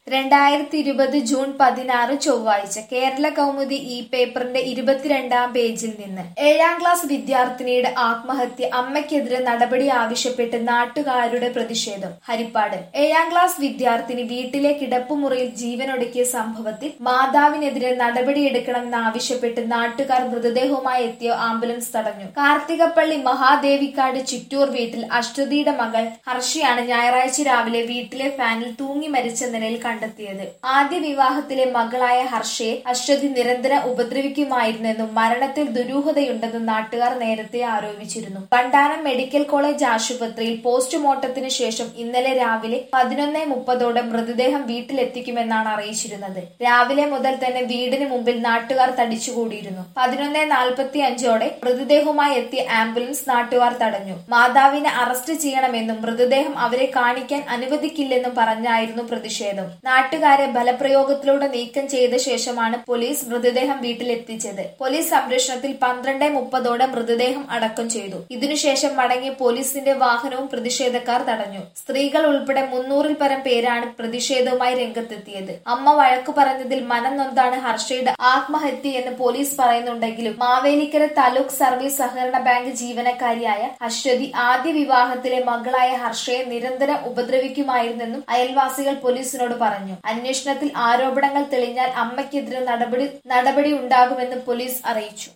രണ്ടായിരത്തി ഇരുപത് ജൂൺ പതിനാറ് ചൊവ്വാഴ്ച കേരള കൗമുദി ഈ പേപ്പറിന്റെ ഇരുപത്തിരണ്ടാം പേജിൽ നിന്ന് ഏഴാം ക്ലാസ് വിദ്യാർത്ഥിനിയുടെ ആത്മഹത്യ അമ്മയ്ക്കെതിരെ നടപടി ആവശ്യപ്പെട്ട് നാട്ടുകാരുടെ പ്രതിഷേധം ഹരിപ്പാട് ഏഴാം ക്ലാസ് വിദ്യാർത്ഥിനി വീട്ടിലെ കിടപ്പുമുറിയിൽ ജീവനൊടുക്കിയ സംഭവത്തിൽ മാതാവിനെതിരെ നടപടിയെടുക്കണമെന്നാവശ്യപ്പെട്ട് നാട്ടുകാർ മൃതദേഹവുമായി എത്തിയ ആംബുലൻസ് തടഞ്ഞു കാർത്തികപ്പള്ളി മഹാദേവിക്കാട് ചിറ്റൂർ വീട്ടിൽ അഷ്ടതിയുടെ മകൾ ഹർഷയാണ് ഞായറാഴ്ച രാവിലെ വീട്ടിലെ ഫാനിൽ തൂങ്ങി മരിച്ച നിലയിൽ കണ്ടെത്തിയത് ആദ്യ വിവാഹത്തിലെ മകളായ ഹർഷയെ അശ്വതി നിരന്തരം ഉപദ്രവിക്കുമായിരുന്നെന്നും മരണത്തിൽ ദുരൂഹതയുണ്ടെന്നും നാട്ടുകാർ നേരത്തെ ആരോപിച്ചിരുന്നു പണ്ടാനം മെഡിക്കൽ കോളേജ് ആശുപത്രിയിൽ പോസ്റ്റ്മോർട്ടത്തിന് ശേഷം ഇന്നലെ രാവിലെ പതിനൊന്ന് മുപ്പതോടെ മൃതദേഹം വീട്ടിലെത്തിക്കുമെന്നാണ് അറിയിച്ചിരുന്നത് രാവിലെ മുതൽ തന്നെ വീടിന് മുമ്പിൽ നാട്ടുകാർ തടിച്ചുകൂടിയിരുന്നു പതിനൊന്ന് നാൽപ്പത്തി അഞ്ചോടെ മൃതദേഹവുമായി എത്തിയ ആംബുലൻസ് നാട്ടുകാർ തടഞ്ഞു മാതാവിനെ അറസ്റ്റ് ചെയ്യണമെന്നും മൃതദേഹം അവരെ കാണിക്കാൻ അനുവദിക്കില്ലെന്നും പറഞ്ഞായിരുന്നു പ്രതിഷേധം നാട്ടുകാരെ ബലപ്രയോഗത്തിലൂടെ നീക്കം ചെയ്ത ശേഷമാണ് പോലീസ് മൃതദേഹം വീട്ടിലെത്തിച്ചത് പോലീസ് സംരക്ഷണത്തിൽ പന്ത്രണ്ട് മുപ്പതോടെ മൃതദേഹം അടക്കം ചെയ്തു ഇതിനുശേഷം മടങ്ങിയ പോലീസിന്റെ വാഹനവും പ്രതിഷേധക്കാർ തടഞ്ഞു സ്ത്രീകൾ ഉൾപ്പെടെ മുന്നൂറിൽ പരം പേരാണ് പ്രതിഷേധവുമായി രംഗത്തെത്തിയത് അമ്മ വഴക്കു പറഞ്ഞതിൽ മനം നൊന്താണ് ഹർഷയുടെ ആത്മഹത്യയെന്ന് പോലീസ് പറയുന്നുണ്ടെങ്കിലും മാവേലിക്കര താലൂക്ക് സർവീസ് സഹകരണ ബാങ്ക് ജീവനക്കാരിയായ അശ്വതി ആദ്യ വിവാഹത്തിലെ മകളായ ഹർഷയെ നിരന്തരം ഉപദ്രവിക്കുമായിരുന്നെന്നും അയൽവാസികൾ പോലീസിനോട് പറഞ്ഞു അന്വേഷണത്തിൽ ആരോപണങ്ങൾ തെളിഞ്ഞാൽ അമ്മയ്ക്കെതിരെ നടപടി നടപടി ഉണ്ടാകുമെന്നും പോലീസ് അറിയിച്ചു